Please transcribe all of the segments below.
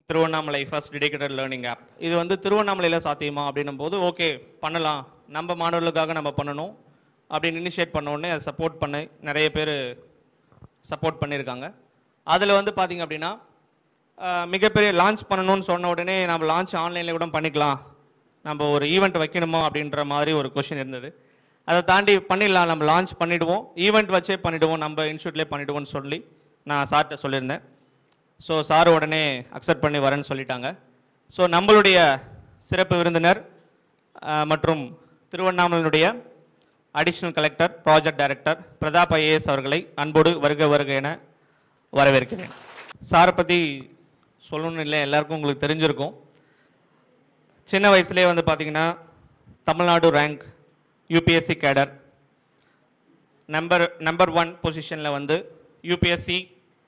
Tiruvannamalai first dedicated learning app இது வந்து திருவண்ணாமலையில் சாத்தியமா அப்படின்னும் போது ஓகே பண்ணலாம் நம்ம மாணவர்களுக்காக நம்ம பண்ணணும் அப்படின்னு இனிஷியேட் பண்ண உடனே அதை சப்போர்ட் பண்ண நிறைய பேர் சப்போர்ட் பண்ணியிருக்காங்க அதில் வந்து பார்த்தீங்க அப்படின்னா அஹ், மிகப்பெரிய லான்ச் பண்ணணும்னு சொன்ன உடனே நம்ம லான்ச் ஆன்லைனில் கூட பண்ணிக்கலாம் நம்ம ஒரு ஈவெண்ட் வைக்கணுமா அப்படின்ற மாதிரி ஒரு கொஷின் இருந்தது அதை தாண்டி பண்ணிடலாம் நம்ம லான்ச் பண்ணிடுவோம் ஈவெண்ட் வச்சே பண்ணிடுவோம் நம்ம இன்ஸ்டியூட்லேயே பண்ணிடுவோம்னு சொல்லி நான் சார்கிட்ட சொல்லியிருந்தேன் ஸோ சார் உடனே அக்செப்ட் பண்ணி வரேன்னு சொல்லிட்டாங்க ஸோ நம்மளுடைய சிறப்பு விருந்தினர் அஹ், மற்றும் திருவண்ணாமலையினுடைய additional collector project director Pratap IAS அவர்களை அன்போடு வருக வருக என வரவேற்கிறேன் சாரை பற்றி சொல்லணும்னு இல்லை எல்லாருக்கும் உங்களுக்கு தெரிஞ்சிருக்கும் சின்ன வயசுலேயே வந்து பார்த்தீங்கன்னா Tamil Nadu rank UPSC cadre number number one பொசிஷனில் வந்து யூபிஎஸ்சி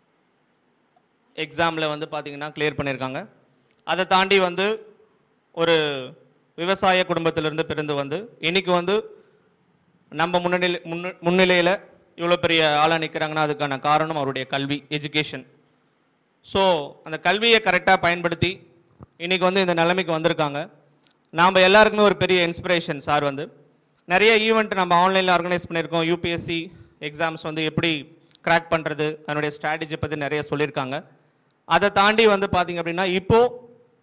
எக்ஸாமில் வந்து பார்த்தீங்கன்னா கிளியர் பண்ணியிருக்காங்க அதை தாண்டி வந்து ஒரு விவசாய குடும்பத்திலிருந்து பிறந்து வந்து இன்னைக்கு வந்து நம்ம முன்னிலை முன்னு முன்னிலையில் இவ்வளோ பெரிய ஆளாக நிற்கிறாங்கன்னா அதுக்கான காரணம் அவருடைய கல்வி எஜுகேஷன் ஸோ அந்த கல்வியை கரெக்டாக பயன்படுத்தி இன்னைக்கு வந்து இந்த நிலைமைக்கு வந்திருக்காங்க நாம் எல்லாருக்குமே ஒரு பெரிய இன்ஸ்பிரேஷன் சார் வந்து நிறைய ஈவெண்ட் நம்ம ஆன்லைனில் ஆர்கனைஸ் பண்ணியிருக்கோம் யூபிஎஸ்சி எக்ஸாம்ஸ் வந்து எப்படி கிராக் பண்ணுறது அதனுடைய ஸ்ட்ராட்டஜி பற்றி நிறைய சொல்லியிருக்காங்க அதை தாண்டி வந்து பார்த்தீங்க அப்படின்னா இப்போது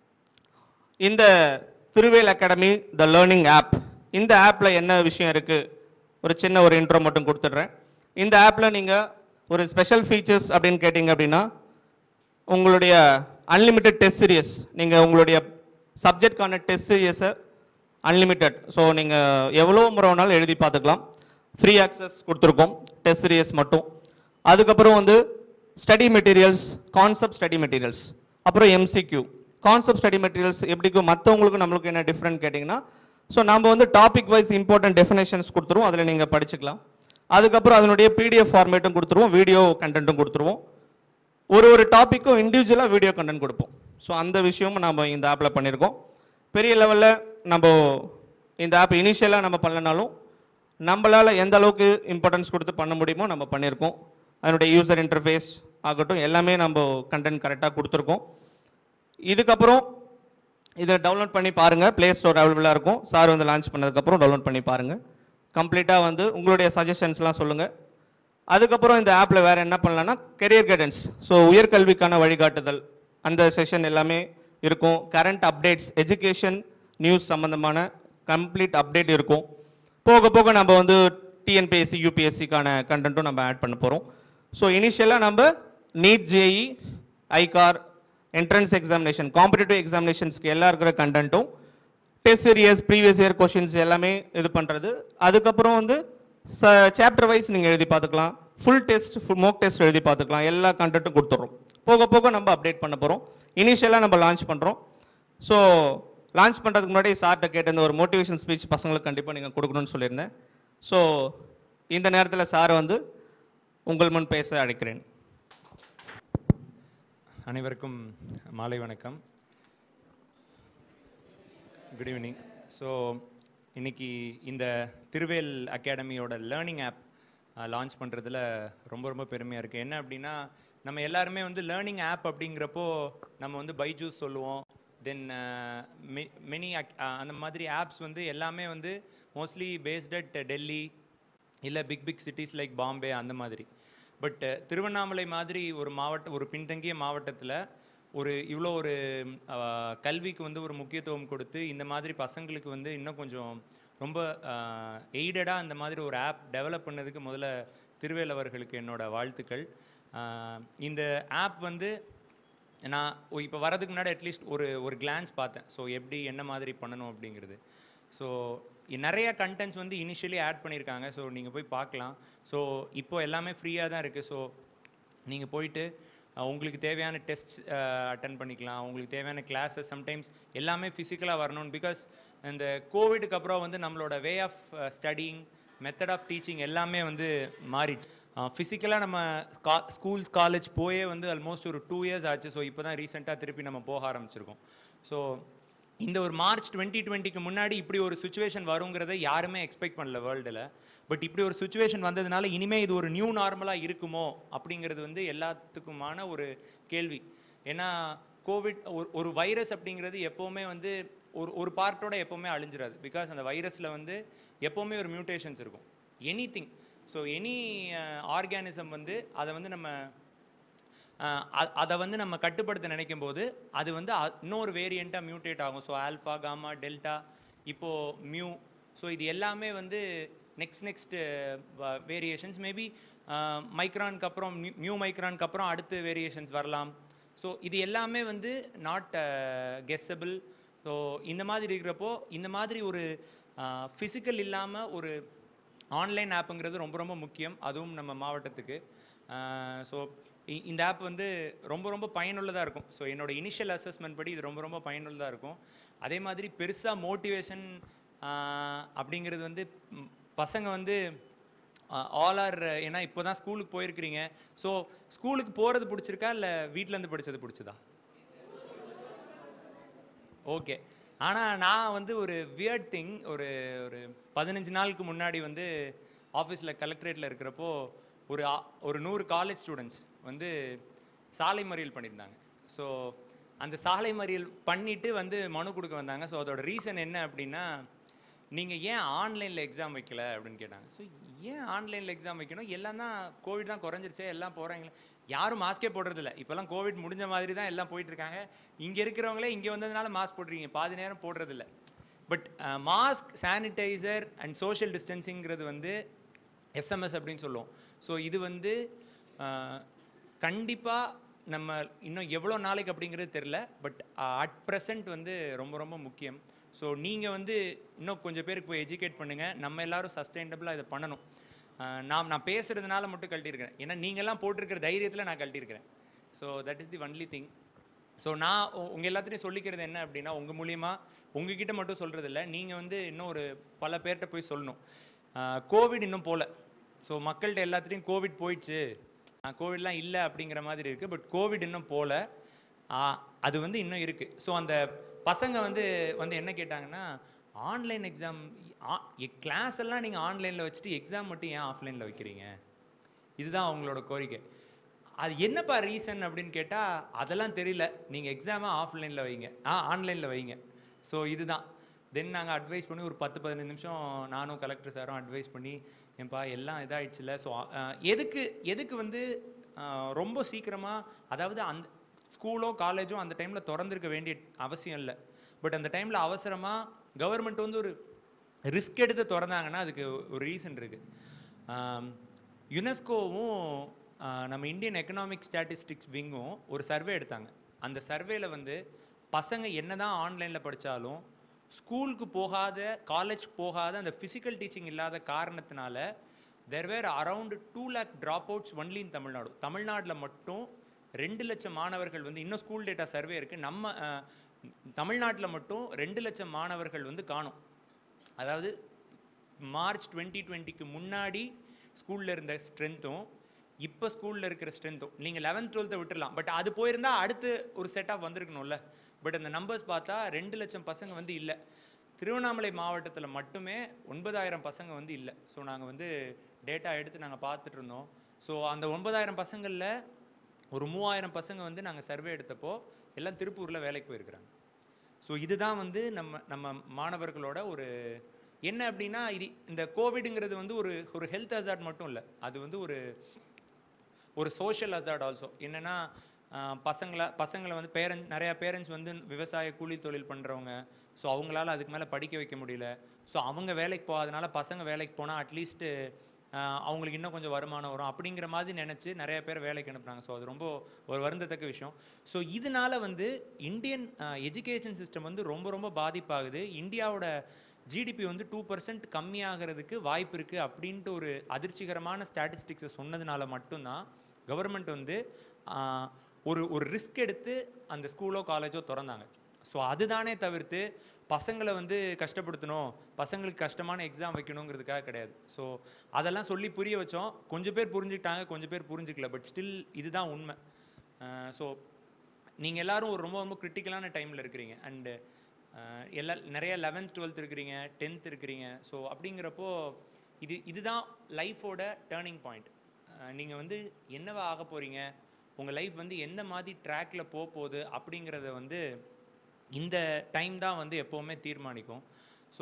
இந்த Thiruvel academy the learning app இந்த ஆப்பில் என்ன விஷயம் இருக்குது ஒரு சின்ன ஒரு இன்ட்ரோ மட்டும் கொடுத்துட்றேன் இந்த ஆப்பில் நீங்கள் ஒரு ஸ்பெஷல் ஃபீச்சர்ஸ் அப்படின்னு கேட்டிங்க அப்படின்னா உங்களுடைய அன்லிமிட்டெட் டெஸ்ட் சீரியஸ் நீங்கள் உங்களுடைய சப்ஜெக்ட்கான டெஸ்ட் சீரியஸை அன்லிமிட்டெட் ஸோ நீங்கள் எவ்வளோ முறை வேணாலும் எழுதி பார்த்துக்கலாம் ஃப்ரீ ஆக்சஸ் கொடுத்துருக்கோம் டெஸ்ட் சீரியஸ் மட்டும் அதுக்கப்புறம் வந்து study materials concept study materials அப்புறம் எம்சிக்யூ கான்செப்ட் ஸ்டடி மெட்டீரியல்ஸ் எப்படிக்கும் மற்றவங்களுக்கும் நம்மளுக்கு என்ன டிஃப்ரெண்ட் கேட்டிங்கன்னா ஸோ நம்ம வந்து டாபிக் வைஸ் இம்பார்ட்டன்ட் டெஃபினேஷன்ஸ் கொடுத்துருவோம் அதில் நீங்கள் படிச்சுக்கலாம் அதுக்கப்புறம் அதனுடைய பிடிஎஃப் ஃபார்மேட்டும் கொடுத்துருவோம் வீடியோ கண்டென்ட்டும் கொடுத்துருவோம் ஒரு ஒரு டாப்பிக்கும் இண்டிவிஜுவலாக வீடியோ கண்டென்ட் கொடுப்போம் ஸோ அந்த விஷயமும் நம்ம இந்த ஆப்பில் பண்ணியிருக்கோம் பெரிய லெவலில் நம்ம இந்த ஆப் இனிஷியலாக நம்ம பண்ணலனாலும் நம்மளால் எந்த அளவுக்கு இம்பார்ட்டன்ஸ் கொடுத்து பண்ண முடியுமோ நம்ம பண்ணியிருக்கோம் அதனுடைய யூசர் இன்டர்ஃபேஸ் ஆகட்டும் எல்லாமே நம்ம கண்டென்ட் கரெக்டாக கொடுத்துருக்கோம் இதுக்கப்புறம் இதை டவுன்லோட் பண்ணி பாருங்கள் ப்ளே ஸ்டோர் அவைலபிளாக இருக்கும் சார் வந்து லான்ச் பண்ணதுக்கப்புறம் டவுன்லோட் பண்ணி பாருங்கள் கம்ப்ளீட்டாக வந்து உங்களுடைய சஜஷன்ஸ்லாம் சொல்லுங்கள் அதுக்கப்புறம் இந்த ஆப்பில் வேறு என்ன பண்ணலாம்னா கெரியர் கைடன்ஸ் ஸோ உயர்கல்விக்கான வழிகாட்டுதல் அந்த செஷன் எல்லாமே இருக்கும் கரண்ட் அப்டேட்ஸ் எஜுகேஷன் நியூஸ் சம்மந்தமான கம்ப்ளீட் அப்டேட் இருக்கும் போக போக நம்ம வந்து டிஎன்பிஎஸ்சி யூபிஎஸ்சிக்கான கண்டென்ட்டும் நம்ம ஆட் பண்ண போகிறோம் ஸோ இனிஷியலாக நம்ம NEET JEE ICAR entrance examination competitive எக்ஸாமினேஷன்ஸ்க்கு எல்லாம் இருக்கிற கண்டென்ட்டும் test series previous year questions எல்லாமே இது பண்ணுறது அதுக்கப்புறம் வந்து ச சாப்டர் வைஸ் நீங்கள் எழுதி பார்த்துக்கலாம் full test full mock test எழுதி பார்த்துக்கலாம் எல்லா கண்டென்ட்டும் கொடுத்துட்றோம் போக போக நம்ம அப்டேட் பண்ண போகிறோம் இனிஷியலாக நம்ம லான்ச் பண்ணுறோம் ஸோ லான்ச் பண்ணுறதுக்கு முன்னாடி சார்கிட்ட கேட்ட இந்த ஒரு மோட்டிவேஷன் ஸ்பீச் பசங்களுக்கு கண்டிப்பாக நீங்கள் கொடுக்கணும்னு சொல்லியிருந்தேன் ஸோ இந்த நேரத்தில் சார் வந்து உங்கள் முன் பேச அழைக்கிறேன் அனைவருக்கும் மாலை வணக்கம் குட் ஈவினிங் ஸோ இன்னைக்கு இந்த திருவேல் அகாடமியோட லேர்னிங் ஆப் லான்ச் பண்ணுறதுல ரொம்ப ரொம்ப பெருமையாக இருக்குது என்ன அப்படின்னா நம்ம எல்லாருமே வந்து லேர்னிங் ஆப் அப்படிங்கிறப்போ நம்ம வந்து பைஜூஸ் சொல்லுவோம் தென் மெனி அந்த மாதிரி ஆப்ஸ் வந்து எல்லாமே வந்து மோஸ்ட்லி பேஸ்ட் அட் டெல்லி இல்லை big big cities like Bombay அந்த மாதிரி பட் திருவண்ணாமலை மாதிரி ஒரு மாவட்ட ஒரு பின்தங்கிய மாவட்டத்தில் ஒரு இவ்வளோ ஒரு அஹ், கல்விக்கு வந்து ஒரு முக்கியத்துவம் கொடுத்து இந்த மாதிரி பசங்களுக்கு வந்து இன்னும் கொஞ்சம் ரொம்ப எய்டடாக அந்த மாதிரி ஒரு ஆப் டெவலப் பண்ணதுக்கு முதல்ல திருவேல் அவர்களுக்கு என்னோட வாழ்த்துக்கள் அஹ், இந்த ஆப் வந்து நான் இப்போ வரதுக்கு முன்னாடி அட்லீஸ்ட் ஒரு ஒரு கிளான்ஸ் பார்த்தேன் ஸோ எப்படி என்ன மாதிரி பண்ணணும் அப்படிங்கிறது ஸோ நிறைய கண்டென்ட்ஸ் வந்து இனிஷியலி ஆட் பண்ணியிருக்காங்க ஸோ நீங்கள் போய் பார்க்கலாம் ஸோ இப்போ எல்லாமே ஃப்ரீயாக தான் இருக்குது ஸோ நீங்கள் போயிட்டு அஹ், உங்களுக்கு தேவையான டெஸ்ட் அட்டன் பண்ணிக்கலாம் உங்களுக்கு தேவையான கிளாஸஸ் சம்டைம்ஸ் எல்லாமே ஃபிசிக்கலாக வரணும் பிகாஸ் இந்த கோவிடுக்கு அப்புறம் வந்து நம்மளோட way of studying method of teaching எல்லாமே வந்து மாறிடுச்சு ஃபிசிக்கலாக நம்ம கா ஸ்கூல்ஸ் காலேஜ் போயே வந்து ஆல்மோஸ்ட் ஒரு டூ இயர்ஸ் ஆச்சு ஸோ இப்போ தான் ரீசெண்டாக திருப்பி நம்ம போக ஆரம்பிச்சிருக்கோம் ஸோ இந்த ஒரு மார்ச் டுவெண்ட்டி டுவெண்ட்டிக்கு முன்னாடி இப்படி ஒரு சுச்சுவேஷன் வருங்கிறத யாருமே எக்ஸ்பெக்ட் பண்ணல வேர்ல்டில் பட் இப்படி ஒரு சுச்சுவேஷன் வந்ததுனால இனிமேல் இது ஒரு நியூ நார்மலாக இருக்குமோ அப்படிங்கிறது வந்து எல்லாத்துக்குமான ஒரு கேள்வி ஏன்னா கோவிட் ஒரு ஒரு வைரஸ் அப்படிங்கிறது எப்போவுமே வந்து ஒரு ஒரு பார்ட்டோட எப்போவுமே அழிஞ்சிராது பிகாஸ் அந்த வைரஸில் வந்து எப்போவுமே ஒரு மியூட்டேஷன்ஸ் இருக்கும் anything so any organism வந்து அதை வந்து நம்ம அதை வந்து நம்ம கட்டுப்படுத்த நினைக்கும் போது அது வந்து அ- இன்னொரு வேரியண்ட்டாக மியூட்டேட் ஆகும் ஸோ ஆல்ஃபா காமா டெல்டா இப்போது மியூ ஸோ இது எல்லாமே வந்து நெக்ஸ்ட் நெக்ஸ்ட் வேரியேஷன்ஸ் மேபி மைக்ரானுக்கு அப்புறம் மியூ மைக்ரானுக்கு அப்புறம் அடுத்த வேரியேஷன்ஸ் வரலாம் ஸோ இது எல்லாமே வந்து நாட் கெஸ்ஸபிள் ஸோ இந்த மாதிரி இருக்கிறப்போ இந்த மாதிரி ஒரு ஃபிசிக்கல் இல்லாமல் ஒரு ஆன்லைன் ஆப்புங்கிறது ரொம்ப ரொம்ப முக்கியம் அதுவும் நம்ம மாவட்டத்துக்கு ஸோ இந்த ஆப் வந்து ரொம்ப ரொம்ப பயனுள்ளதாக இருக்கும் ஸோ என்னோட இனிஷியல் அசஸ்மெண்ட் படி இது ரொம்ப ரொம்ப பயனுள்ளதாக இருக்கும் அதே மாதிரி பெருசாக மோட்டிவேஷன் அப்படிங்கிறது வந்து ம், பசங்க வந்து ஆல் ஆர் ஏன்னா இப்போ தான் ஸ்கூலுக்கு போயிருக்கிறீங்க ஸோ ஸ்கூலுக்கு போகிறது பிடிச்சிருக்கா இல்லை வீட்டிலேருந்து படித்தது பிடிச்சதா ஓகே ஆனால் நான் வந்து ஒரு வியர்ட் திங் ஒரு ஒரு பதினஞ்சு நாளுக்கு முன்னாடி வந்து ஆஃபீஸில் கலெக்டரேட்டில் இருக்கிறப்போ ஒரு ஆ- ஒரு நூறு காலேஜ் ஸ்டூடெண்ட்ஸ் வந்து சாலை மறியல் பண்ணியிருந்தாங்க ஸோ அந்த சாலை மறியல் பண்ணிட்டு வந்து மனு கொடுக்க வந்தாங்க ஸோ அதோட ரீசன் என்ன அப்படின்னா நீங்கள் ஏன் ஆன்லைனில் எக்ஸாம் வைக்கல அப்படின்னு கேட்டாங்க ஸோ ஏன் ஆன்லைனில் எக்ஸாம் வைக்கணும் எல்லாம் தான் கோவிட் தான் குறைஞ்சிருச்சே எல்லாம் போகிறாங்களே யாரும் மாஸ்கே போடுறதில்ல இப்போல்லாம் கோவிட் முடிஞ்ச மாதிரி தான் எல்லாம் போயிட்டு இருக்காங்க இங்கே இருக்கிறவங்களே இங்கே வந்ததுனால மாஸ்க் போடுறீங்க பாதி நேரம் போடுறதில்ல but mask sanitizer and social டிஸ்டன்சிங்கிறது வந்து எஸ்எம்எஸ் அப்படின்னு சொல்லுவோம் ஸோ இது வந்து கண்டிப்பாக நம்ம இன்னும் எவ்வளோ நாளைக்கு அப்படிங்கிறது தெரில பட் அட் ப்ரெசண்ட் வந்து ரொம்ப ரொம்ப முக்கியம் ஸோ நீங்கள் வந்து இன்னும் கொஞ்சம் பேருக்கு போய் எஜுகேட் பண்ணுங்கள் நம்ம எல்லாரும் சஸ்டைனபிளாக இதை பண்ணணும் அஹ் நான் நான் பேசுகிறதுனால மட்டும் கழட்டியிருக்கிறேன் ஏன்னா நீங்கள்லாம் போட்டிருக்கிற தைரியத்தில் நான் கழட்டியிருக்கிறேன் so that is the only thing so நான் உ- உங்க எல்லாத்தையும் சொல்லிக்கிறது என்ன அப்படின்னா உங்க மூலியமா உங்ககிட்ட மட்டும் சொல்றது இல்ல நீங்க வந்து இன்னும் ஒரு பல பேர்கிட்ட போய் சொல்லணும் கோவிட் இன்னும் போல ஸோ மக்கள்கிட்ட எல்லாத்துலேயும் கோவிட் போயிடுச்சு கோவிட்லாம் இல்லை அப்படிங்கிற மாதிரி இருக்கு பட் கோவிட் இன்னும் போல ஆ, அது வந்து இன்னும் இருக்கு ஸோ அந்த பசங்க வந்து வந்து என்ன கேட்டாங்கன்னா ஆன்லைன் எக்ஸாம் கிளாஸ் எல்லாம் நீங்கள் ஆன்லைனில் வச்சுட்டு எக்ஸாம் மட்டும் ஏன் ஆஃப்லைனில் வைக்கிறீங்க இதுதான் அவங்களோட கோரிக்கை அது என்னப்பா ரீசன் அப்படின்னு கேட்டால் அதெல்லாம் தெரியல நீங்கள் எக்ஸாமை ஆஃப்லைனில் வைங்க ஆ ஆன்லைனில் வைங்க ஸோ இதுதான் தென் நாங்கள் அட்வைஸ் பண்ணி ஒரு பத்து பதினஞ்சு நிமிஷம் நானும் கலெக்டர் சாரும் அட்வைஸ் பண்ணி ஏன்பா எல்லாம் இதாகிடுச்சுல ஸோ எதுக்கு எதுக்கு வந்து அஹ், ரொம்ப சீக்கிரமாக அதாவது அந்த ஸ்கூலோ காலேஜோ அந்த டைமில் திறந்திருக்க வேண்டிய அவசியம் இல்லை பட் அந்த டைமில் அவசரமாக கவர்மெண்ட் வந்து ஒரு ரிஸ்க் எடுத்து திறந்தாங்கன்னா அதுக்கு ஒரு ரீசன் இருக்குது யுனெஸ்கோவும் நம்ம இந்தியன் எக்கனாமிக் ஸ்டாட்டிஸ்டிக்ஸ் விங்கும் ஒரு சர்வே எடுத்தாங்க அந்த சர்வேல வந்து பசங்க என்னதான் ஆன்லைனில் படித்தாலும் ஸ்கூலுக்கு போகாத காலேஜ் போகாத அந்த ஃபிசிக்கல் டீச்சிங் இல்லாத காரணத்தினால there were around two lakh dropouts only in Tamil Nadu தமிழ்நாட்டில் மட்டும் ரெண்டு லட்சம் மாணவர்கள் வந்து இன்னும் ஸ்கூல் டேட்டா சர்வே இருக்குது நம்ம தமிழ்நாட்டில் மட்டும் ரெண்டு லட்சம் மாணவர்கள் வந்து காணும் அதாவது மார்ச் டுவெண்ட்டி டுவெண்ட்டிக்கு முன்னாடி ஸ்கூலில் இருந்த ஸ்ட்ரென்த்தும் இப்போ ஸ்கூலில் இருக்கிற ஸ்ட்ரென்த்தும் நீங்கள் லெவன்த் டுவெல்த்தை விட்டுறலாம் பட் அது போயிருந்தா அடுத்து ஒரு செட்டப் வந்திருக்கணும்ல பட் அந்த நம்பர்ஸ் பார்த்தா ரெண்டு லட்சம் பசங்க வந்து இல்லை திருவண்ணாமலை மாவட்டத்தில் மட்டுமே ஒன்பதாயிரம் பசங்க வந்து இல்லை ஸோ நாங்கள் வந்து டேட்டா எடுத்து நாங்கள் பார்த்துட்டு இருந்தோம் ஸோ அந்த ஒன்பதாயிரம் பசங்களில் ஒரு மூவாயிரம் பசங்க வந்து நாங்கள் சர்வே எடுத்தப்போ எல்லாம் திருப்பூரில் வேலைக்கு போயிருக்கிறாங்க ஸோ இதுதான் வந்து நம்ம நம்ம மாணவர்களோட ஒரு என்ன அப்படின்னா இது இந்த கோவிடுங்கிறது வந்து ஒரு ஒரு ஹெல்த் ஹசார்ட் மட்டும் இல்லை அது வந்து ஒரு ஒரு சோஷியல் ஹசார்ட் ஆல்சோ என்னென்னா பசங்களை பசங்களை வந்து பேரண்ட்ஸ் நிறையா பேரண்ட்ஸ் வந்து விவசாய கூலி தொழில் பண்ணுறவங்க ஸோ அவங்களால அதுக்கு மேலே படிக்க வைக்க முடியல ஸோ அவங்க வேலைக்கு போகாதனால பசங்க வேலைக்கு போனால் அட்லீஸ்ட்டு அவங்களுக்கு இன்னும் கொஞ்சம் வருமானம் வரும் அப்படிங்கிற மாதிரி நினச்சி நிறைய பேர் வேலைக்கு அனுப்புனாங்க ஸோ அது ரொம்ப ஒரு வருந்தத்தக்க விஷயம் ஸோ இதனால வந்து இந்தியன் எஜுகேஷன் சிஸ்டம் வந்து ரொம்ப ரொம்ப பாதிப்பாகுது இந்தியாவோட ஜிடிபி வந்து டூ பர்சன்ட் கம்மியாகிறதுக்கு வாய்ப்பு இருக்குது அப்படின்ட்டு ஒரு அதிர்ச்சிகரமான ஸ்டாட்டிஸ்டிக்ஸை சொன்னதுனால மட்டும்தான் கவர்மெண்ட் வந்து ஆஹ், ஒரு ஒரு ரிஸ்க் எடுத்து அந்த ஸ்கூலோ காலேஜோ திறந்தாங்க ஸோ அதுதானே தவிர்த்து பசங்களை வந்து கஷ்டப்படுத்தணும் பசங்களுக்கு கஷ்டமான எக்ஸாம் வைக்கணுங்கிறதுக்காக கிடையாது ஸோ அதெல்லாம் சொல்லி புரிய வச்சோம் கொஞ்சம் பேர் புரிஞ்சுக்கிட்டாங்க கொஞ்சம் பேர் புரிஞ்சுக்கல பட் ஸ்டில் இதுதான் உண்மை ஸோ நீங்கள் எல்லாரும் ஒரு ரொம்ப ரொம்ப கிரிட்டிக்கலான டைமில் இருக்கிறீங்க அண்டு எல்லா நிறைய லெவன்த் டுவெல்த் இருக்கிறீங்க டென்த் இருக்கிறீங்க ஸோ அப்படிங்கிறப்போ இது இதுதான் லைஃபோட டேர்னிங் பாயிண்ட் நீங்கள் வந்து என்னவா ஆக போகிறீங்க உங்கள் லைஃப் வந்து எந்த மாதிரி ட்ராக்ல போக போகுது அப்படிங்கிறத வந்து இந்த டைம் தான் வந்து எப்போவுமே தீர்மானிக்கும் ஸோ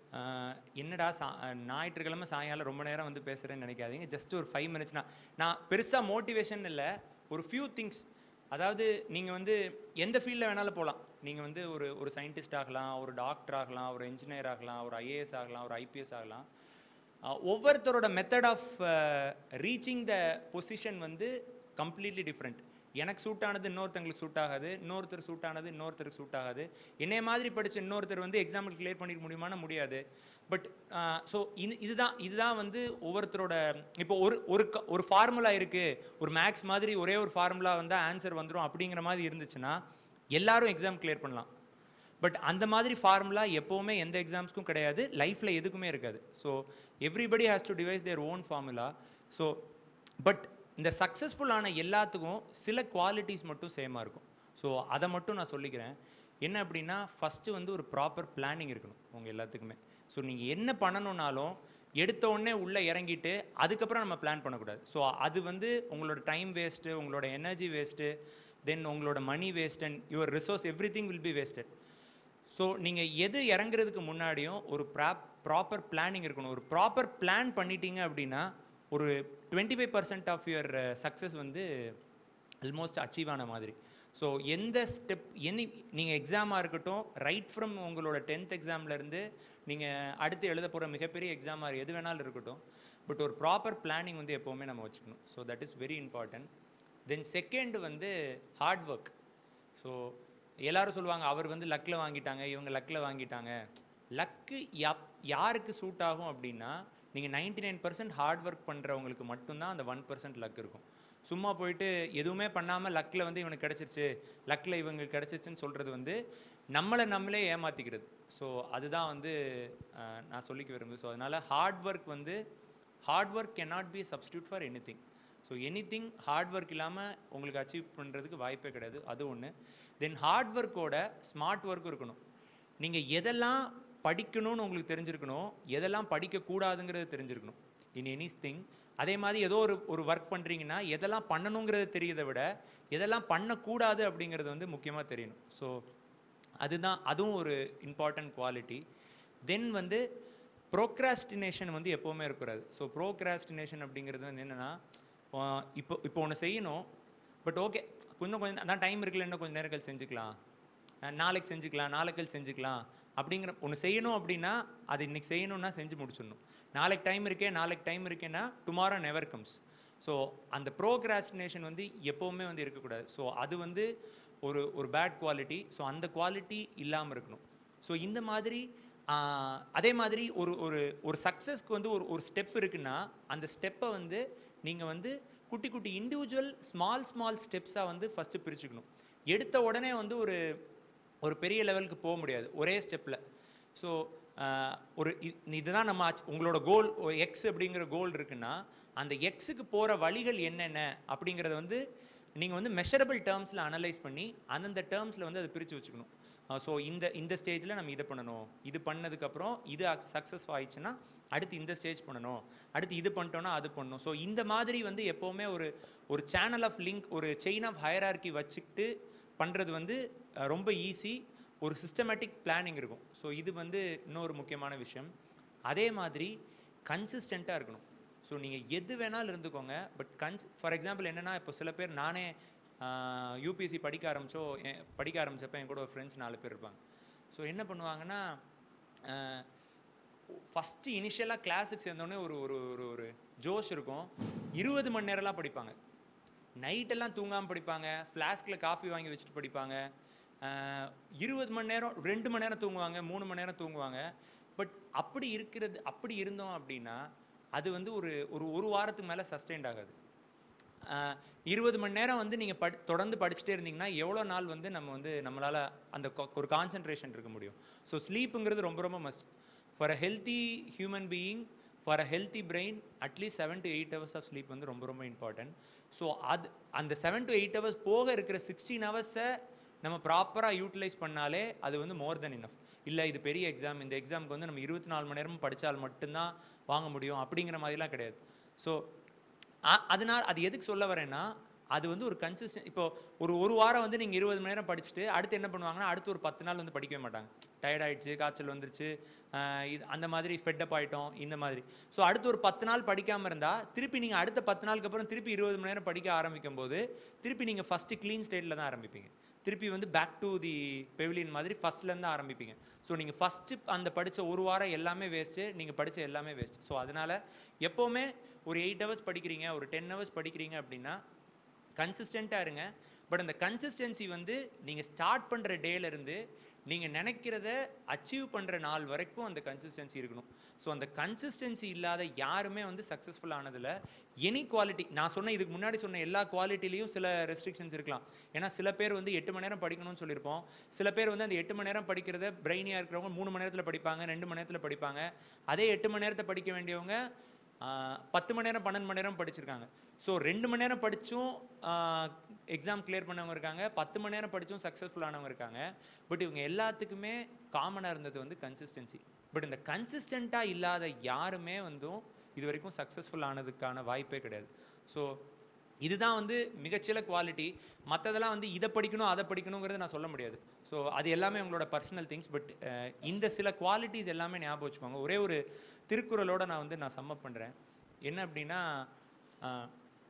என்னடா சா அஹ், ஞாயிற்றுக்கிழமை சாயங்காலம் ரொம்ப நேரம் வந்து பேசுகிறேன்னு நினைக்காதீங்க ஜஸ்ட் ஒரு ஃபைவ் மினிட்ஸ் நான் நான் பெருசாக மோட்டிவேஷன் இல்லை ஒரு ஃபியூ திங்ஸ் அதாவது நீங்கள் வந்து எந்த ஃபீல்டில் வேணாலும் போகலாம் நீங்கள் வந்து ஒரு ஒரு சயின்டிஸ்ட் ஆகலாம் ஒரு டாக்டர் ஆகலாம் ஒரு இன்ஜினியர் ஆகலாம் ஒரு ஐஏஎஸ் ஆகலாம் ஒரு ஐபிஎஸ் ஆகலாம் அஹ், ஒவ்வொருத்தரோட method of reaching the position வந்து கம்ப்ளீட்லி டிஃப்ரெண்ட் எனக்கு சூட் ஆனது இன்னொருத்தங்களுக்கு சூட் ஆகாது இன்னொருத்தர் சூட் ஆனது இன்னொருத்தருக்கு சூட் ஆகாது என்னைய மாதிரி படிச்ச இன்னொருத்தர் வந்து எக்ஸாம்பிள் கிளியர் பண்ணிக்க முடியுமானா முடியாது பட் ஸோ இது இதுதான் இதுதான் வந்து ஒவ்வொருத்தரோட இப்போ ஒரு ஒரு க- ஒரு ஃபார்முலா இருக்குது ஒரு மேக்ஸ் மாதிரி ஒரே ஒரு ஃபார்முலா வந்தால் ஆன்சர் வந்துடும் அப்படிங்கிற மாதிரி இருந்துச்சுன்னா எல்லாரும் எக்ஸாம் கிளியர் பண்ணலாம் பட் அந்த மாதிரி ஃபார்முலா எப்போவுமே எந்த எக்ஸாம்ஸ்க்கும் கிடையாது லைஃப்பில் எதுக்குமே இருக்காது so everybody has to devise their own formula so but இந்த சக்ஸஸ்ஃபுல்லான எல்லாத்துக்கும் சில குவாலிட்டிஸ் மட்டும் சேமாக இருக்கும் ஸோ அதை மட்டும் நான் சொல்லிக்கிறேன் என்ன அப்படின்னா ஃபஸ்ட்டு வந்து ஒரு ப்ராப்பர் பிளானிங் இருக்கணும் உங்கள் எல்லாத்துக்குமே ஸோ நீங்கள் என்ன பண்ணணும்னாலும் எடுத்த உடனே உள்ளே இறங்கிட்டு அதுக்கப்புறம் நம்ம பிளான் பண்ணக்கூடாது ஸோ அது வந்து உங்களோட டைம் வேஸ்ட்டு உங்களோட எனர்ஜி வேஸ்ட்டு தென் உங்களோட money waste and your resource everything will be wasted so நீங்கள் எது இறங்குறதுக்கு முன்னாடியும் ஒரு ப்ராப் ப்ராப்பர் பிளானிங் இருக்கணும் ஒரு ப்ராப்பர் பிளான் பண்ணிட்டீங்க அப்படின்னா ஒரு twenty five percent of your success வந்து ஆல்மோஸ்ட் அச்சீவ் ஆன மாதிரி ஸோ எந்த ஸ்டெப் எனி நீங்கள் எக்ஸாமாக இருக்கட்டும் ரைட் ஃப்ரம் உங்களோட டென்த் எக்ஸாம்லேருந்து நீங்கள் அடுத்து எழுத போகிற மிகப்பெரிய எக்ஸாமாக எது வேணாலும் இருக்கட்டும் பட் ஒரு ப்ராப்பர் பிளானிங் வந்து எப்போவுமே நம்ம வச்சுக்கணும் so that is very important then second வந்து ஹார்ட் ஒர்க் ஸோ எல்லாரும் சொல்லுவாங்க அவர் வந்து லக்கில் வாங்கிட்டாங்க இவங்க லக்கில் வாங்கிட்டாங்க லக்கு யா- யாருக்கு சூட் ஆகும் அப்படின்னா நீங்கள் ninety nine percent hard work பண்ணுறவங்களுக்கு மட்டும்தான் அந்த ஒன் பர்சன்ட் லக் இருக்கும் சும்மா போயிட்டு எதுவுமே பண்ணாமல் லக்கில் வந்து இவனுக்கு கிடச்சிருச்சு லக்கில் இவங்களுக்கு கிடச்சிருச்சுன்னு சொல்கிறது வந்து நம்மளை நம்மளே ஏமாற்றிக்கிறது ஸோ அதுதான் வந்து அஹ், நான் சொல்லிக்க விரும்புது ஸோ அதனால் ஹார்ட் ஒர்க் வந்து hard work cannot be substitute for anything so anything hard work இல்லாமல் உங்களுக்கு அச்சீவ் பண்ணுறதுக்கு வாய்ப்பே கிடையாது அது ஒன்று தென் ஹார்ட் ஒர்க்கோட ஸ்மார்ட் ஒர்க்கும் இருக்கணும் நீங்கள் எதெல்லாம் படிக்கணும்னு உங்களுக்கு தெரிஞ்சிருக்கணும் எதெல்லாம் படிக்கக்கூடாதுங்கிறது தெரிஞ்சிருக்கணும் இன் எனி திங் அதே மாதிரி ஏதோ ஒரு ஒரு ஒர்க் பண்ணுறீங்கன்னா எதெல்லாம் பண்ணணுங்கிறது தெரியதை விட எதெல்லாம் பண்ணக்கூடாது அப்படிங்கிறது வந்து முக்கியமாக தெரியணும் ஸோ அதுதான் அதுவும் ஒரு இம்பார்ட்டன்ட் குவாலிட்டி தென் வந்து ப்ரோக்ராஸ்டினேஷன் வந்து எப்போவுமே இருக்கக்கூடாது ஸோ ப்ரோக்ராஸ்டினேஷன் அப்படிங்கிறது வந்து என்னென்னா இப்போ இப்போ ஒன்று செய்யணும் பட் ஓகே கொஞ்சம் கொஞ்சம் அதான் டைம் இருக்குல்ல இன்னும் கொஞ்சம் நேரங்கள் செஞ்சுக்கலாம் அஹ் நாளைக்கு செஞ்சுக்கலாம் நாளைக்கல் செஞ்சுக்கலாம் அப்படிங்கிற ஒன்று செய்யணும் அப்படின்னா அது இன்னைக்கு செய்யணும்னா செஞ்சு முடிச்சிடணும் நாளைக்கு டைம் இருக்கே நாளைக்கு டைம் இருக்கேன்னா டுமாரோ நெவர் கம்ஸ் ஸோ அந்த ப்ரோக்ராஸ்டினேஷன் வந்து எப்போவுமே வந்து இருக்கக்கூடாது ஸோ அது வந்து ஒரு ஒரு பேட் குவாலிட்டி ஸோ அந்த குவாலிட்டி இல்லாமல் இருக்கணும் ஸோ இந்த மாதிரி ஆஹ், அதே மாதிரி ஒரு ஒரு ஒரு சக்ஸஸ்க்கு வந்து ஒரு ஒரு ஸ்டெப் இருக்குன்னா அந்த ஸ்டெப்பை வந்து நீங்கள் வந்து குட்டி குட்டி இண்டிவிஜுவல் ஸ்மால் ஸ்மால் ஸ்டெப்ஸாக வந்து ஃபஸ்ட்டு பிரிச்சுக்கணும் எடுத்த உடனே வந்து ஒரு ஒரு பெரிய லெவலுக்கு போக முடியாது ஒரே ஸ்டெப்பில் ஸோ ஒரு இ- இதுதான் நம்ம achieve- உங்களோட கோல் எக்ஸ் அப்படிங்கிற கோல் இருக்குன்னா அந்த எக்ஸுக்கு போகிற வழிகள் என்னென்ன அப்படிங்கிறத வந்து நீங்கள் வந்து மெஷரபிள் டேர்ம்ஸில் அனலைஸ் பண்ணி அந்தந்த டேர்ம்ஸில் வந்து அதை பிரித்து வச்சுக்கணும் ஸோ இந்த இந்த ஸ்டேஜில் நம்ம இதை பண்ணணும் இது பண்ணதுக்கப்புறம் இது சக்ஸஸ் ஆயிடுச்சுன்னா அடுத்து இந்த ஸ்டேஜ் பண்ணணும் அடுத்து இது பண்ணிட்டோன்னா அது பண்ணணும் ஸோ இந்த மாதிரி வந்து எப்போவுமே ஒரு ஒரு சேனல் ஆஃப் லிங்க் ஒரு செயின் ஆஃப் ஹயரார்கி வச்சுக்கிட்டு பண்ணுறது வந்து அஹ், ரொம்ப ஈஸி ஒரு சிஸ்டமேட்டிக் பிளானிங் இருக்கும் ஸோ இது வந்து இன்னொரு முக்கியமான விஷயம் அதே மாதிரி கன்சிஸ்டண்ட்டாக இருக்கணும் ஸோ நீங்கள் எது வேணாலும் இருந்துக்கோங்க பட் கன்ஸ் ஃபார் எக்ஸாம்பிள் என்னென்னா இப்போ சில பேர் நானே யூபிஎஸ்சி படிக்க ஆரம்பிச்சோ என் படிக்க ஆரம்பிச்சப்போ என் கூட ஒரு ஃப்ரெண்ட்ஸ் நாலு பேர் இருப்பாங்க ஸோ என்ன பண்ணுவாங்கன்னா ஃபஸ்ட்டு இனிஷியலாக கிளாஸுக்கு சேர்ந்தோடனே ஒரு ஒரு ஒரு ஒரு ஜோஷ் இருக்கும் இருபது மணி நேரம்லாம் படிப்பாங்க நைட்டெல்லாம் தூங்காமல் படிப்பாங்க ஃப்ளாஸ்கில் காஃபி வாங்கி வச்சுட்டு படிப்பாங்க அஹ், இருபது மணி நேரம் ரெண்டு மணி நேரம் தூங்குவாங்க மூணு மணி நேரம் தூங்குவாங்க பட் அப்படி இருக்கிறது அப்படி இருந்தோம் அப்படின்னா அது வந்து ஒரு ஒரு ஒரு வாரத்துக்கு மேலே சஸ்டெயின்ட் ஆகாது ஆஹ் இருபது மணி நேரம் வந்து நீங்கள் படி தொடர்ந்து படிச்சுட்டே இருந்தீங்கன்னா எவ்வளோ நாள் வந்து நம்ம வந்து நம்மளால் அந்த கொ- ஒரு கான்சென்ட்ரேஷன் இருக்க முடியும் ஸோ ஸ்லீப்புங்கிறது ரொம்ப ரொம்ப must for a healthy human being for a healthy brain at least seven to eight hours of sleep வந்து ரொம்ப ரொம்ப இம்பார்ட்டன்ட் ஸோ அது அந்த செவன் டு எயிட் ஹவர்ஸ் போக இருக்கிற சிக்ஸ்டீன் ஹவர்ஸை நம்ம ப்ராப்பராக யூட்டிலைஸ் பண்ணாலே அது வந்து மோர் தென் இனஃப் இல்லை இது பெரிய எக்ஸாம் இந்த எக்ஸாமுக்கு வந்து நம்ம இருபத்தி நாலு மணி நேரமும் படித்தால் மட்டும்தான் வாங்க முடியும் அப்படிங்கிற மாதிரிலாம் கிடையாது ஸோ அதனால் அது எதுக்கு சொல்ல வரேன்னா அது வந்து ஒரு கன்சிஸ்டன்ட் இப்போ ஒரு ஒரு வாரம் வந்து நீங்கள் இருபது மணி நேரம் படிச்சுட்டு அடுத்து என்ன பண்ணுவாங்கன்னா அடுத்து ஒரு பத்து நாள் வந்து படிக்கவே மாட்டாங்க டயர்ட் ஆயிடுச்சு காய்ச்சல் வந்துருச்சு ஆஹ் இது அந்த மாதிரி ஃபெட்டப் ஆயிட்டோம் இந்த மாதிரி ஸோ அடுத்து ஒரு பத்து நாள் படிக்காமல் இருந்தால் திருப்பி நீங்கள் அடுத்த பத்து நாளுக்கு அப்புறம் திருப்பி இருபது மணி நேரம் படிக்க ஆரம்பிக்கும் போது திருப்பி நீங்கள் ஃபஸ்ட்டு க்ளீன் ஸ்டேட்டில் தான் ஆரம்பிப்பீங்க திருப்பி வந்து பேக் டு தி பெவிலியன் மாதிரி ஃபஸ்ட்லேருந்து ஆரம்பிப்பீங்க ஸோ நீங்கள் ஃபஸ்ட்டு அந்த படித்த ஒரு வாரம் எல்லாமே வேஸ்ட்டு நீங்கள் படித்த எல்லாமே வேஸ்ட் ஸோ அதனால் எப்போவுமே ஒரு எயிட் ஹவர்ஸ் படிக்கிறீங்க ஒரு டென் ஹவர்ஸ் படிக்கிறீங்க அப்படின்னா கன்சிஸ்டண்ட்டாக இருங்க பட் அந்த கன்சிஸ்டன்சி வந்து நீங்கள் ஸ்டார்ட் பண்ணுற டேலேருந்து நீங்கள் நினைக்கிறத அச்சீவ் பண்ணுற நாள் வரைக்கும் அந்த கன்சிஸ்டன்சி இருக்கணும் ஸோ அந்த கன்சிஸ்டன்சி இல்லாத யாருமே வந்து சக்ஸஸ்ஃபுல் ஆனதில் எனி குவாலிட்டி நான் சொன்ன இதுக்கு முன்னாடி சொன்ன எல்லா குவாலிட்டிலையும் சில ரெஸ்ட்ரிக்ஷன்ஸ் இருக்கலாம் ஏன்னா சில பேர் வந்து எட்டு மணி நேரம் படிக்கணும்னு சொல்லியிருப்போம் சில பேர் வந்து அந்த எட்டு மணி நேரம் படிக்கிறத பிரெயினியாக இருக்கிறவங்க மூணு மணி நேரத்தில் படிப்பாங்க ரெண்டு மணி நேரத்தில் படிப்பாங்க அதே எட்டு மணி நேரத்தை படிக்க வேண்டியவங்க ஆஹ் பத்து மணி நேரம் பன்னெண்டு மணி நேரம் படிச்சிருக்காங்க ஸோ ரெண்டு மணி நேரம் படித்தும் எக்ஸாம் கிளியர் பண்ணவங்க இருக்காங்க பத்து மணி நேரம் படித்தும் சக்ஸஸ்ஃபுல் ஆனவங்க இருக்காங்க பட் இவங்க எல்லாத்துக்குமே காமனாக இருந்தது வந்து கன்சிஸ்டன்சி பட் இந்த கன்சிஸ்டண்ட்டாக இல்லாத யாருமே வந்தும் இது வரைக்கும் சக்ஸஸ்ஃபுல் ஆனதுக்கான வாய்ப்பே கிடையாது ஸோ இதுதான் வந்து மிகச்சில குவாலிட்டி மற்றதெல்லாம் வந்து இதை படிக்கணும் அதை படிக்கணுங்கிறத நான் சொல்ல முடியாது ஸோ அது எல்லாமே உங்களோட பர்சனல் திங்ஸ் பட் இந்த சில குவாலிட்டிஸ் எல்லாமே ஞாபகம் வச்சுக்கோங்க ஒரே ஒரு திருக்குறளோட நான் வந்து நான் சம்மப் பண்ணுறேன் என்ன அப்படின்னா அஹ்,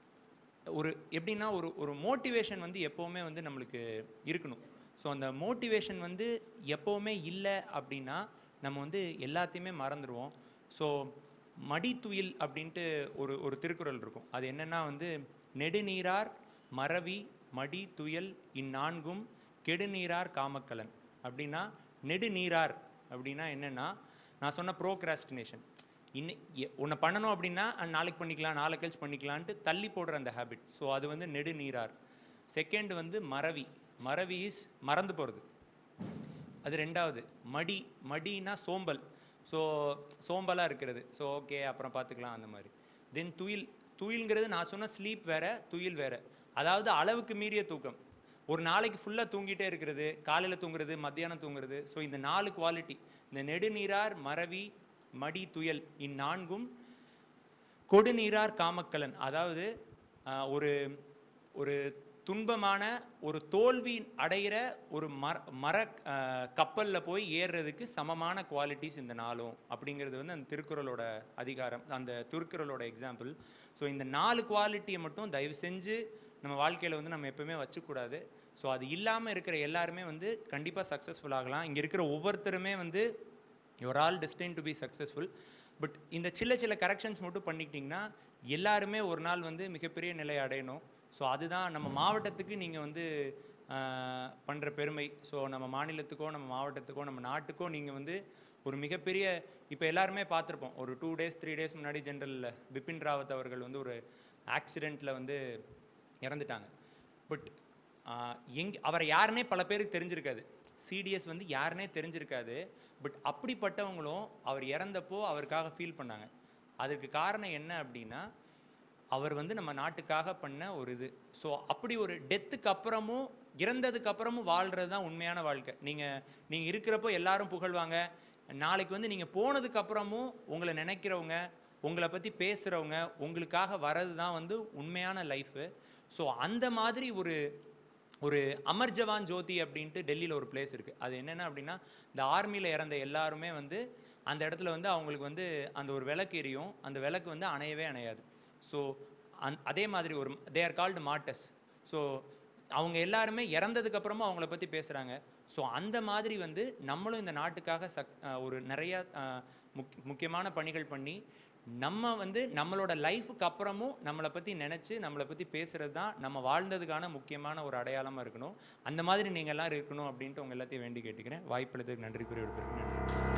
ஒரு எப்படின்னா ஒரு ஒரு மோட்டிவேஷன் வந்து எப்போவுமே வந்து நம்மளுக்கு இருக்கணும் ஸோ அந்த மோட்டிவேஷன் வந்து எப்போவுமே இல்லை அப்படின்னா நம்ம வந்து எல்லாத்தையுமே மறந்துடுவோம் ஸோ மடித்துயில் அப்படின்ட்டு ஒரு ஒரு திருக்குறள் இருக்கும் அது என்னன்னா வந்து நெடுநீரார் மறவி மடி துயல் இந்நான்கும் கெடுநீரார் காமக்கலன் அப்படின்னா நெடுநீரார் அப்படின்னா என்னன்னா நான் சொன்ன ப்ரோக்ராஸ்டினேஷன் இன்னை எ- உன்னை பண்ணணும் அப்படின்னா அஹ், நாளைக்கு பண்ணிக்கலாம் நாளை கழிச்சு பண்ணிக்கலான்ட்டு தள்ளி போடுற அந்த ஹேபிட் ஸோ அது வந்து நெடுநீரார் செகண்ட் வந்து மறவி மறவி இஸ் மறந்து போகிறது அது ரெண்டாவது மடி மடினா சோம்பல் ஸோ சோம்பலாக இருக்கிறது ஸோ ஓகே அப்புறம் பார்த்துக்கலாம் அந்த மாதிரி தென் துயில் துயில்ங்கிறது நான் சொன்ன ஸ்லீப் வேற துயில் வேற அதாவது அளவுக்கு மீறிய தூக்கம் ஒரு நாளைக்கு ஃபுல்லாக தூங்கிட்டே இருக்கிறது காலையில் தூங்குறது மத்தியானம் தூங்குறது ஸோ இந்த நாலு குவாலிட்டி இந்த நெடுநீரார் மறவி மடி துயல் இந்நான்கும் கொடுநீரார் காமக்கலன் அதாவது ஆஹ், ஒரு ஒரு துன்பமான ஒரு தோல்வி அடைகிற ஒரு மர மர கப்பலில் போய் ஏறுறதுக்கு சமமான குவாலிட்டிஸ் இந்த நாளும் அப்படிங்கிறது வந்து அந்த திருக்குறளோட அதிகாரம் அந்த திருக்குறளோட எக்ஸாம்பிள் ஸோ இந்த நாலு குவாலிட்டியை மட்டும் தயவு செஞ்சு நம்ம வாழ்க்கையில் வந்து நம்ம எப்பவுமே வச்சுக்கூடாது ஸோ அது இல்லாமல் இருக்கிற எல்லாருமே வந்து கண்டிப்பாக சக்ஸஸ்ஃபுல் ஆகலாம் இங்கே இருக்கிற ஒவ்வொருத்தருமே வந்து your all destined to be successful but இந்த சில சில கரெக்ஷன்ஸ் மட்டும் பண்ணிக்கிட்டிங்கன்னா எல்லாருமே ஒரு நாள் வந்து மிகப்பெரிய நிலை அடையணும் ஸோ அதுதான் நம்ம மாவட்டத்துக்கு நீங்கள் வந்து பண்ணுற பெருமை ஸோ நம்ம மாநிலத்துக்கோ நம்ம மாவட்டத்துக்கோ நம்ம நாட்டுக்கோ நீங்கள் வந்து ஒரு மிகப்பெரிய இப்போ எல்லாருமே பார்த்துருப்போம் ஒரு டூ டேஸ் த்ரீ டேஸ் முன்னாடி ஜென்ரல் பிபின் ராவத் அவர்கள் வந்து ஒரு ஆக்சிடெண்ட்டில் வந்து இறந்துட்டாங்க பட் எங் அவரை யாருனே பல பேருக்கு தெரிஞ்சிருக்காது சிடிஎஸ் வந்து யாருனே தெரிஞ்சிருக்காது பட் அப்படிப்பட்டவங்களும் அவர் இறந்தப்போ அவருக்காக ஃபீல் பண்ணாங்க அதுக்கு காரணம் என்ன அப்படின்னா அவர் வந்து நம்ம நாட்டுக்காக பண்ண ஒரு இது ஸோ அப்படி ஒரு டெத்துக்கு அப்புறமும் இறந்ததுக்கு அப்புறமும் வாழ்கிறது தான் உண்மையான வாழ்க்கை நீங்கள் நீங்கள் இருக்கிறப்போ எல்லாரும் புகழ்வாங்க நாளைக்கு வந்து நீங்கள் போனதுக்கு அப்புறமும் உங்களை நினைக்கிறவங்க உங்களை பற்றி பேசுகிறவங்க உங்களுக்காக வர்றது தான் வந்து உண்மையான லைஃபு ஸோ அந்த மாதிரி ஒரு ஒரு அமர் ஜவான் ஜோதி அப்படின்ட்டு டெல்லியில் ஒரு பிளேஸ் இருக்குது அது என்னென்ன அப்படின்னா இந்த ஆர்மியில் இறந்த எல்லாருமே வந்து அந்த இடத்துல வந்து அவங்களுக்கு வந்து அந்த ஒரு விளக்கு எரியும் அந்த விளக்கு வந்து அணையவே அணையாது ஸோ அந் அதே மாதிரி ஒரு they are called martyrs so அவங்க எல்லாருமே இறந்ததுக்கு அப்புறமா அவங்கள பற்றி பேசுகிறாங்க ஸோ அந்த மாதிரி வந்து நம்மளும் இந்த நாட்டுக்காக சக் அஹ் ஒரு நிறையா அஹ், முக் முக்கியமான பணிகள் பண்ணி நம்ம வந்து நம்மளோட லைஃபுக்கு அப்புறமும் நம்மளை பற்றி நினச்சி நம்மளை பற்றி பேசுகிறது தான் நம்ம வாழ்ந்ததுக்கான முக்கியமான ஒரு அடையாளமாக இருக்கணும் அந்த மாதிரி நீங்க எல்லாம் இருக்கணும் அப்படின்ட்டு உங்க எல்லாத்தையும் வேண்டி கேட்டுக்கிறேன் வாய்ப்பளித்ததுக்கு நன்றி கூறி விடுப்பேன் நன்றி